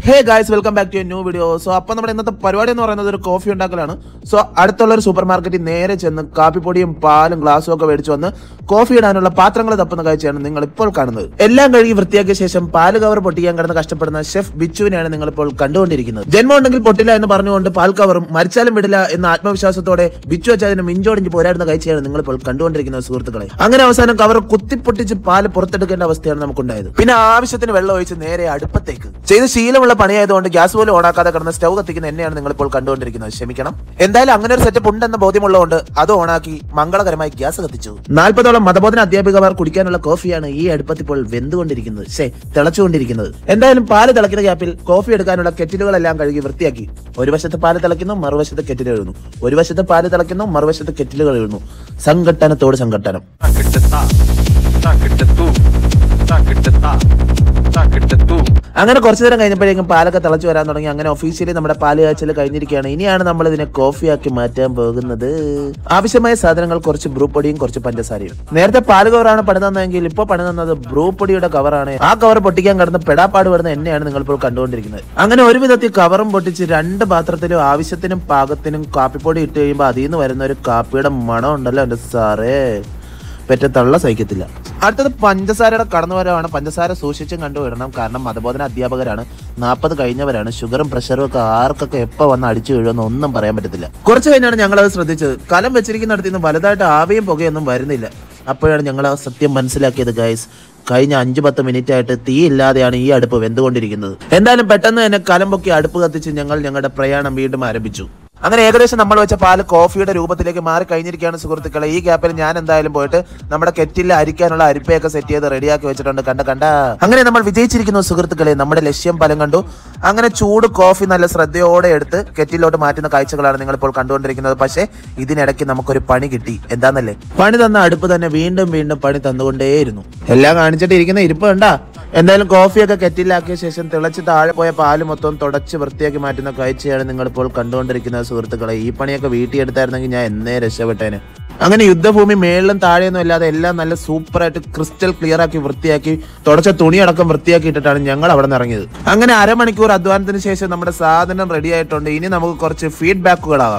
Hey guys welcome back to new video so അപ്പം നമ്മുടെ ഇന്നത്തെ പരിപാടി എന്ന് പറയുന്നത് ഒരു കോഫി ഉണ്ടാക്കലാണ് സോ അടുത്തുള്ള ഒരു സൂപ്പർ മാർക്കറ്റിൽ നേരെ ചെന്ന് കാപ്പിപ്പൊടിയും പാലും ഗ്ലാസും ഒക്കെ മേടിച്ചു വന്ന് കോഫി ഇടാനുള്ള പാത്രങ്ങൾ തപ്പുന്ന കാഴ്ചയാണ് നിങ്ങൾ ഇപ്പോൾ കാണുന്നത് എല്ലാം കഴുകി വൃത്തിയാക്കിയ ശേഷം പാല് കവർ പൊട്ടിക്കാൻ കിടന്ന് കഷ്ടപ്പെടുന്ന ഷെഫ് ബിച്ചുവിനെയാണ് നിങ്ങൾ ഇപ്പോൾ കണ്ടുകൊണ്ടിരിക്കുന്നത് ജന്മം ഉണ്ടെങ്കിൽ പൊട്ടില്ല എന്ന് പറഞ്ഞുകൊണ്ട് പാൽ കവറും മരിച്ചാലും വിടില്ല എന്ന ആത്മവിശ്വാസത്തോടെ ബിച്ചു വെച്ചതിന് മിഞ്ചോടിഞ്ഞ് പോരാടുന്ന കാഴ്ചയാണ് നിങ്ങൾ ഇപ്പോൾ കണ്ടുകൊണ്ടിരിക്കുന്നത് സുഹൃത്തുക്കളെ അങ്ങനെ അവസാനം കവർ കുത്തിപ്പൊട്ടിച്ച് പാല് പുറത്തെടുക്കേണ്ട അവസ്ഥയാണ് നമുക്കുണ്ടായത് പിന്നെ ആവശ്യത്തിന് വെള്ളം ഒഴിച്ച് നേരെ അടുപ്പത്തേക്ക് ചെയ്ത് ശീലമുള്ള പണിയായതുകൊണ്ട് ഗ്യാസ് പോലും ഓണാക്കാതെ കിടന്ന സ്റ്റൗ കത്തിക്കുന്ന എന്നെയാണ് നിങ്ങൾ ഇപ്പോൾ കണ്ടുകൊണ്ടിരിക്കുന്നത് ക്ഷമിക്കണം എന്തായാലും അങ്ങനെ ഒരു സെറ്റപ്പ് ഉണ്ടെന്ന ബോധ്യമുള്ളതുകൊണ്ട് അത് ഓണാക്കി മംഗളകരമായി ഗ്യാസ് കത്തിച്ചു നാൽപ്പതോളം മതബോധന അധ്യാപികമാർ കുടിക്കാനുള്ള കോഫിയാണ് ഈ അടുപ്പത്ത് ഇപ്പോൾ വെന്തുകൊണ്ടിരിക്കുന്നത് ശേ തിളച്ചുകൊണ്ടിരിക്കുന്നത് എന്തായാലും പാല് തിളക്കുന്ന ഗ്യാപ്പിൽ കോഫി എടുക്കാനുള്ള കെറ്റിലുകളെല്ലാം കഴുകി വൃത്തിയാക്കി ഒരു വശത്ത് പാല് തിളയ്ക്കുന്നു മറുവശത്ത് കെറ്റിൽ എഴുതുന്നു ഒരു വശത്ത് പാല് തിളയ്ക്കുന്നു മറുവശത്ത് കെറ്റിലുകൾ എഴുതുന്നു സംഘട്ടനത്തോട് സംഘട്ടനം Takitata, takitatu, takitata, takitatu. അങ്ങനെ കുറച്ചു നേരം കഴിഞ്ഞപ്പോഴേക്കും പാലൊക്കെ തിളച്ചു വരാൻ തുടങ്ങി അങ്ങനെ ഒഫീഷ്യലി നമ്മുടെ പാല് കാച്ചൽ കഴിഞ്ഞിരിക്കുകയാണ് ഇനിയാണ് നമ്മൾ ഇതിനെ കോഫിയാക്കി മാറ്റാൻ പോകുന്നത് ആവശ്യമായ സാധനങ്ങൾ കുറച്ച് ബ്രൂ പൊടിയും കുറച്ച് പഞ്ചസാരയും നേരത്തെ പാല് കവറാണ് പണി തന്നതെങ്കിൽ ഇപ്പോൾ പണി തന്നത് ബ്രൂ പൊടിയുടെ കവറാണ് ആ കവർ പൊട്ടിക്കാൻ കിടന്ന് പെടാപ്പാട് വരുന്ന എന്നെയാണ് നിങ്ങൾ ഇപ്പോൾ കണ്ടുകൊണ്ടിരിക്കുന്നത് അങ്ങനെ ഒരു വിധത്തിൽ കവറും പൊട്ടിച്ച് രണ്ട് പാത്രത്തിലും ആവശ്യത്തിനും പാകത്തിനും കാപ്പിപ്പൊടി ഇട്ട് കഴിയുമ്പോൾ അതിൽ നിന്ന് വരുന്ന ഒരു കാപ്പിയുടെ മണം ഉണ്ടല്ലോ എൻ്റെ സാറേ പെറ്റ തള്ള സഹിക്കത്തില്ല അടുത്തത് പഞ്ചസാരയുടെ കടന്നുവരവാണ് പഞ്ചസാര സൂക്ഷിച്ചും കണ്ടുവിടണം കാരണം മതബോധന അധ്യാപകരാണ് നാൽപ്പത് കഴിഞ്ഞവരാണ് ഷുഗറും പ്രഷറും ഒക്കെ ആർക്കൊക്കെ എപ്പോൾ വന്ന് അടിച്ചു വീഴുമെന്ന് ഒന്നും പറയാൻ പറ്റത്തില്ല കുറച്ച് കഴിഞ്ഞാണ് ഞങ്ങൾ അത് ശ്രദ്ധിച്ചത് കലം വെച്ചിരിക്കുന്നിടത്ത് നിന്ന് വലുതായിട്ട് ആവിയും പുകയൊന്നും വരുന്നില്ല അപ്പോഴാണ് ഞങ്ങൾ ആ സത്യം മനസ്സിലാക്കിയത് ഗൈസ് കഴിഞ്ഞ അഞ്ചു പത്ത് മിനിറ്റ് ആയിട്ട് തീ ഇല്ലാതെയാണ് ഈ അടുപ്പ് വെന്തുകൊണ്ടിരിക്കുന്നത് എന്തായാലും പെട്ടെന്ന് തന്നെ കലം പൊക്കി അടുപ്പ് കത്തിച്ച് ഞങ്ങൾ ഞങ്ങളുടെ പ്രയാണം വീണ്ടും ആരംഭിച്ചു അങ്ങനെ ഏകദേശം നമ്മൾ വെച്ച പാല് കോഫിയുടെ രൂപത്തിലേക്ക് മാറി കഴിഞ്ഞിരിക്കുകയാണ് സുഹൃത്തുക്കളെ ഈ ഗ്യാപ്പിൽ ഞാൻ എന്തായാലും പോയിട്ട് നമ്മുടെ കെറ്റിൽ അരിക്കാനുള്ള അരിപ്പയൊക്കെ സെറ്റ് ചെയ്ത് റെഡിയാക്കി വെച്ചിട്ടുണ്ട് കണ്ട കണ്ട അങ്ങനെ നമ്മൾ വിജയിച്ചിരിക്കുന്നു സുഹൃത്തുക്കളെ നമ്മുടെ ലക്ഷ്യം ഫലം കണ്ടു അങ്ങനെ ചൂട് കോഫി നല്ല ശ്രദ്ധയോടെ എടുത്ത് കെറ്റിലോട്ട് മാറ്റുന്ന കാഴ്ചകളാണ് നിങ്ങൾ ഇപ്പോൾ കണ്ടുകൊണ്ടിരിക്കുന്നത് പക്ഷേ ഇതിനിടയ്ക്ക് നമുക്കൊരു പണി കിട്ടി എന്താന്നല്ലേ പണി തന്ന അടുപ്പ് തന്നെ വീണ്ടും വീണ്ടും പണി തന്നുകൊണ്ടേയിരുന്നു എല്ലാം കാണിച്ചിട്ട് ഇരിക്കുന്ന ഇരിപ്പ് കണ്ടാ എന്തായാലും കോഫിയൊക്കെ കെറ്റിലാക്കിയ ശേഷം തിളച്ച് താഴെ പോയ പാല് മൊത്തം തുടച്ച് വൃത്തിയാക്കി മാറ്റുന്ന കാഴ്ചയാണ് നിങ്ങൾ ഇപ്പോൾ കണ്ടുകൊണ്ടിരിക്കുന്നത് സുഹൃത്തുക്കളെ ഈ പണിയൊക്കെ വീട്ടിൽ എടുത്തായിരുന്നെങ്കിൽ ഞാൻ എന്നേ രക്ഷപ്പെട്ടേനെ അങ്ങനെ യുദ്ധഭൂമി മേളിലും താഴെയൊന്നും ഇല്ലാതെ എല്ലാം നല്ല സൂപ്പറായിട്ട് ക്രിസ്റ്റൽ ക്ലിയർ ആക്കി വൃത്തിയാക്കി തുടച്ച തുണി അടക്കം വൃത്തിയാക്കി ഇട്ടിട്ടാണ് ഞങ്ങൾ അവിടെ നിന്ന് ഇറങ്ങിയത് അങ്ങനെ അരമണിക്കൂർ അധ്വാനത്തിന് ശേഷം നമ്മുടെ സാധനം റെഡി ആയിട്ടുണ്ട് ഇനി നമുക്ക് കുറച്ച് ഫീഡ്ബാക്കുകളാവാം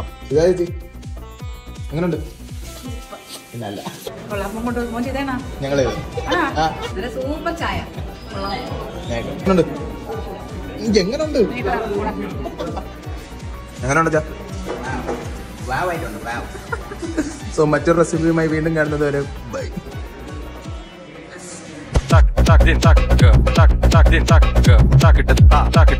എങ്ങനെയുണ്ട് പിന്നല്ല കൊള്ളാം അപ്പം കൊണ്ട് മോൻ ചെയ്തേണ ഞങ്ങള് ആ നല്ല സൂപ്പർ ചായ കൊള്ളാം എങ്ങനെയുണ്ട് എനിക്ക് എങ്ങനെയുണ്ട് എങ്ങനെയുണ്ട് ചാ സോ മറ്റൊരു റെസിപ്പിയുമായി വീണ്ടും കാണുന്നത് വരെ bye Tak, tak, din, tak, tak, tak, din, tak, takitata, takitatu.